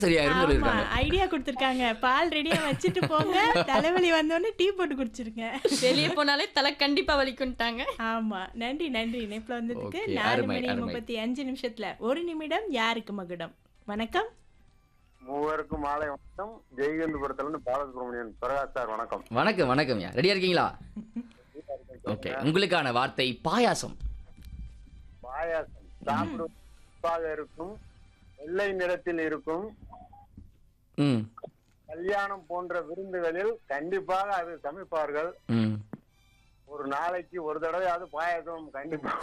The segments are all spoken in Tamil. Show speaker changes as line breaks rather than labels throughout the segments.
சரியாயிரும்னு
ஆமா
சொல்லியிருக்காங்க
ஐடியா கொடுத்துருக்காங்க பால் ரெடியா வச்சுட்டு போங்க தலைவலி வந்தோடனே டீ போட்டு குடிச்சிருங்க
வெளியே போனாலே தலை கண்டிப்பா வலிக்குன்ட்டாங்க
ஆமா நன்றி நன்றி இணைப்புல வந்ததுக்கு
Okay,
நாலு
அருமை,
மணி
அருமை.
முப்பத்தி அஞ்சு நிமிஷத்துல ஒரு நிமிடம் யாருக்கு மகுடம் வணக்கம்
மூவருக்கும் மாலை வணக்கம் ஜெய்கந்தபுரத்துல இருந்து பாலசுப்ரமணியன் பிரகாஷ் சார் வணக்கம்
வணக்கம் வணக்கம் யா ரெடியா இருக்கீங்களா ஓகே உங்களுக்கான வார்த்தை பாயாசம்
பாயாசம் சாப்பிடுவாக இருக்கும் வெள்ளை நிறத்தில் இருக்கும்
ம்
கல்யாணம் போன்ற விருந்துகளில் கண்டிப்பாக அது சமைப்பார்கள்
ம்
ஒரு நாளைக்கு ஒரு தடவையாவது பாயாசம் கண்டிப்பா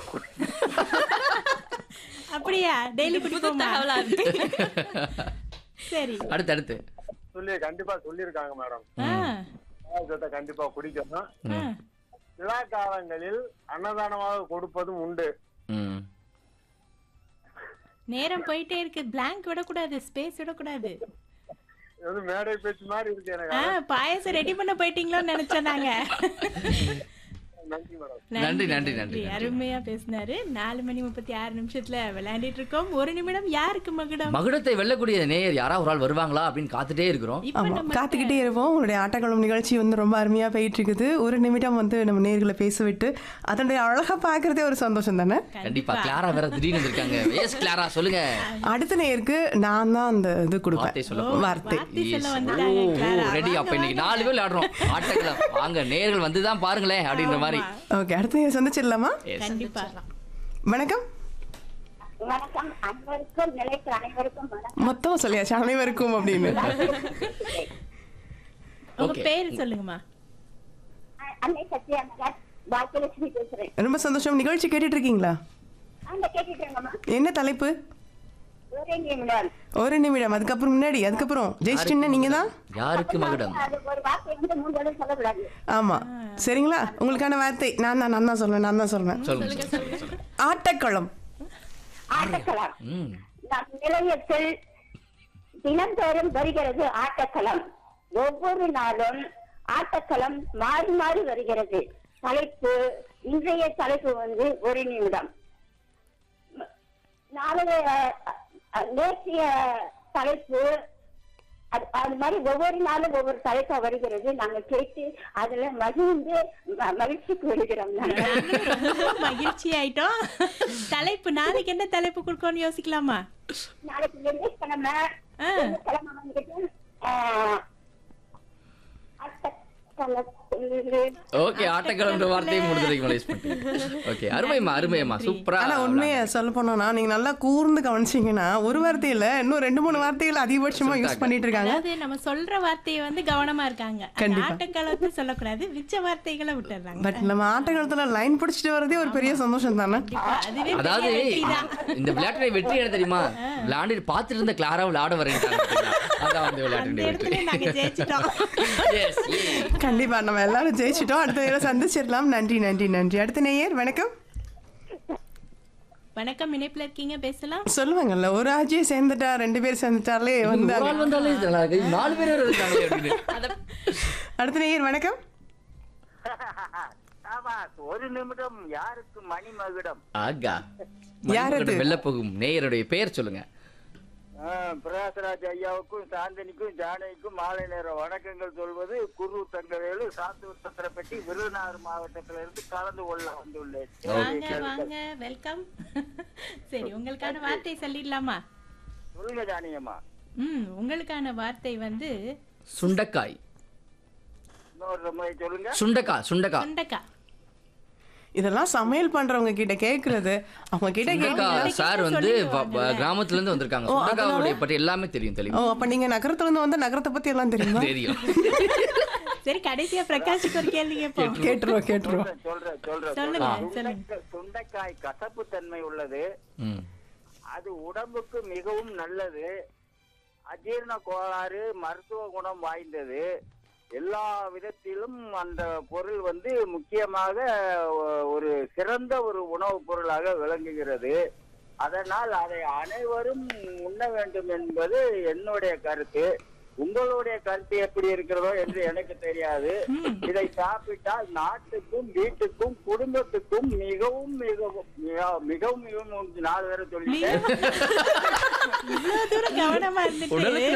அப்படியா டெய்லி
புது
குடிப்போமா
தகவலா இருக்கு
சரி
அடுத்து அடுத்து
சொல்லி கண்டிப்பா சொல்லியிருக்காங்க மேடம்
ஆ,
பாயாசத்தை கண்டிப்பா குடிக்கணும்
ஆ.
விழா காலங்களில் அன்னதானமாக கொடுப்பதும் உண்டு
ம்
நேரம் போயிட்டே இருக்கு பிளாங்க் விடக்கூடாது ஸ்பேஸ் விடக்கூடாது
இது வந்து மேடை பேச்சு மாதிரி இருக்கு எனக்கு
ஆ பாயாசம் ரெடி பண்ண போயிட்டீங்களோன்னு நினைச்சோம் நாங்க
நன்றி மேடம்
நன்றி, நன்றி, நன்றி, நன்றி.
அருமையா பேசினாரு நாலு மணி முப்பத்தி ஆறு நிமிஷத்துல விளையாண்டுட்டு இருக்கோம் ஒரு நிமிடம் யாருக்கு மகுடம்
மகுடத்தை வெல்லக்கூடிய நேயர் யாரா ஒரு ஆள் வருவாங்களா அப்படின்னு காத்துட்டே இருக்கிறோம்
இப்ப
ஆமா
நம்ம
காத்துக்கிட்டே இருப்போம் உங்களுடைய ஆட்டக்களம் நிகழ்ச்சி வந்து ரொம்ப அருமையா போயிட்டு இருக்குது ஒரு நிமிடம் வந்து நம்ம நேர்களை பேச விட்டு அதனுடைய அழகா பார்க்கறதே ஒரு சந்தோஷம் தானே
கண்டிப்பா கிளாரா வேற திடீர்னு வந்திருக்காங்க எஸ் கிளாரா சொல்லுங்க
அடுத்த நேருக்கு நான் தான் அந்த இது
வார்த்தை
கொடுப்பேன்
சொல்ல
வார்த்தை
வார்த்தை சொல்ல வந்துட்டாங்க கிளாரா.
ரெடி
வாங்க,
அப்ப இன்னைக்கு நாலு பேர் விளையாடுறோம் ஆட்டக்கலாம் வாங்க நேர்கள் வந்து தான் பாருங்களேன் அப்படின்ற மாதிரி
ஓகே அடுத்த நேரம் சந்திச்சிடலாமா
Yes.
கண்டிப்பா
வணக்கம்
வணக்கம் அனைவருக்கும் நிலைக்கு அனைவருக்கும் வணக்கம்
மொத்தமா சொல்லியாச்சு அனைவருக்கும் அப்படின்னு
உங்க
Okay.
பேரு சொல்லுங்கம்மா
அ- அன்னை சத்யா நகர் பாக்கியலட்சுமி பேசுறேன்
ரொம்ப சந்தோஷம் நிகழ்ச்சி கேட்டுட்டு இருக்கீங்களா
அந்த கேட்டுட்டு இருங்கம்மா
என்ன தலைப்பு
ஒரே நிமிடம்
ஒரு நிமிடம் அதுக்கப்புறம் முன்னாடி அதுக்கப்புறம் ஜெயிச்சிட்டுன்னா நீங்க தான்
யாருக்கு மகுடம்
அது ஒரு வார்த்தை வந்து மூணு தடவை சொல்லக்கூடாது
ஆமா சரிங்களா உங்களுக்கான வார்த்தை நான் தான் நான் தான் சொல்றேன் நான் தான் சொல்றேன்
சொல்லுங்க
ஆட்டக்களம்
ஆட்டக்களம்
ம்
நம் நிலையத்தில் தினந்தோறும் வருகிறது ஆட்டக்களம் ஒவ்வொரு நாளும் ஆட்டக்களம் மாறி மாறி வருகிறது தலைப்பு இன்றைய தலைப்பு வந்து ஒரு நிமிடம் நாளைய அஹ், நேற்றைய தலைப்பு அது அது மாதிரி ஒவ்வொரு நாளும் ஒவ்வொரு தலைப்பா வருகிறது நாங்க கேட்டு அதுல மகிழ்ந்து ம- மகிழ்ச்சிக்கு வருகிறோம் நாங்க
ரொம்ப மகிழ்ச்சி ஆயிட்டோம் தலைப்பு நாளைக்கு என்ன தலைப்பு கொடுக்கணும்னு யோசிக்கலாமா
நாளைக்கு வெள்ளிக்கிழமை
ஆ.
வெள்ளிக்கிழமை வந்துட்டு ஆஹ், அட்டக்களத்தில்
ஓகே ஆட்டக்கிழமை வார்த்தையை முடிஞ்சதுக்கு மேலே யூஸ் பண்ணிட்டேன் ஓகே அருமையம்மா அருமையம்மா சூப்பரா
ஆனா உண்மையை சொல்ல போனோம்னா நீங்க நல்லா கூர்ந்து கவனிச்சீங்கன்னா ஒரு வார்த்தை இல்ல இன்னும் ரெண்டு மூணு வார்த்தைகள் அதிகபட்சமா யூஸ் பண்ணிட்டு இருக்காங்க
அதாவது நம்ம சொல்ற வார்த்தையை வந்து கவனமா இருக்காங்க அந்த
கண்டிப்பா.
ஆட்டக்காலத்தை சொல்லக்கூடாது மிச்ச வார்த்தைகளை விட்டுறாங்க
பட் நம்ம ஆட்டக்காலத்துல லைன் பிடிச்சிட்டு வரதே ஒரு பெரிய சந்தோஷம் தானே
அதுவே பெரிய
அதாவது
வெற்றிதான்.
இந்த விளையாட்டுடைய வெற்றி என்ன தெரியுமா விளையாண்டு பார்த்துட்டு இருந்த கிளாரா விளையாட வரேன் அதான் வந்து
அந்த
விளையாட்டு
இடத்துல நாங்க ஜெயிச்சிட்டோம்
எஸ்
கண்டிப்பா நம்ம எல்லாரும் ஜெயிச்சிட்டோம் அடுத்த தடவை சந்திச்சிடலாம் நன்றி நன்றி நன்றி அடுத்த நேயர் வணக்கம்
வணக்கம் இணைப்புல இருக்கீங்க பேசலாம்
சொல்லுவாங்கல்ல ஒரு ஆஜியை சேர்ந்துட்டா ரெண்டு பேர் சேர்ந்துட்டாலே வந்து
ஒரு ஆள் வந்தாலே இது நல்லா இருக்கு. நாலு பேர் வேற இருக்காங்களே அப்படின்னு
அத
அடுத்த நேயர் வணக்கம்
ஆமா ஒரு நிமிடம் யாருக்கு மணி மகுடம்
ஆகா
யார் அது?
மணிமகுடம் வெல்ல போகும் நேயருடைய பெயர் சொல்லுங்க
ஆ, பிரகாசராஜ் ஐயாவுக்கும் சாந்தனிக்கும் ஜானகிக்கும் மாலை நேர வணக்கங்கள் சொல்வது குரு தங்கவேலு சாத்தூர் சத்திரப்பட்டி விருதுநகர் மாவட்டத்திலிருந்து கலந்து கொள்ள வந்துள்ளேன்
வாங்க வாங்க வெல்கம் சரி உங்களுக்கான வார்த்தை சொல்லிடலாமா
சொல்லுங்க ஜானகியம்மா
ம் உங்களுக்கான வார்த்தை வந்து
சுண்டக்காய்
இன்னொரு முறை சொல்லுங்க
சுண்டக்காய் சுண்டக்காய்
சுண்டக்கா
இதெல்லாம் சமையல் பண்றவங்க கிட்ட கேக்குறது அவங்க கிட்ட
சுண்டக்காய்
கேட்க
சார் வந்து
சொல்லிடுவாங்கல்ல.
வ- கிராமத்துல இருந்து வந்திருக்காங்க
ஓ,
சுண்டக்காவுடைய பற்றி எல்லாமே தெரியும்
ஓ
தெளிவா
அப்ப நீங்க நகரத்துல இருந்து வந்து நகரத்தை பத்தி எல்லாம் தெரியுமா
தெரியும்
சரி கடைசியா பிரகாஷுக்கு ஒரு கேள்வி கேட்போம்
கேட்டுருவோம் கேட்டுருவோம்
சொல்றேன் சொல்றேன்
சொல்லுங்க
சொல்றேன்
சொல்லுங்க
சுண்டைக்காய்- சுண்டைக்காய் கசப்பு தன்மை உள்ளது
ம்
அது உடம்புக்கு மிகவும் நல்லது அஜீரண கோளாறு மருத்துவ குணம் வாய்ந்தது எல்லா விதத்திலும் அந்த பொருள் வந்து முக்கியமாக ஒ- ஒரு சிறந்த ஒரு உணவுப் பொருளாக விளங்குகிறது அதனால் அதை அனைவரும் உண்ண வேண்டும் என்பது என்னுடைய கருத்து உங்களுடைய கருத்து எப்படி இருக்கிறதோ என்று எனக்கு தெரியாது இதை சாப்பிட்டால் நாட்டுக்கும் வீட்டுக்கும் குடும்பத்துக்கும் மிகவும் மிகவும் மிக- மிகவும் மிகவும் நாலு பேரை சொல்லிட்டேன்
இவ்வளவு தூரம் கவனமா இருந்துட்டு
உடலுக்கு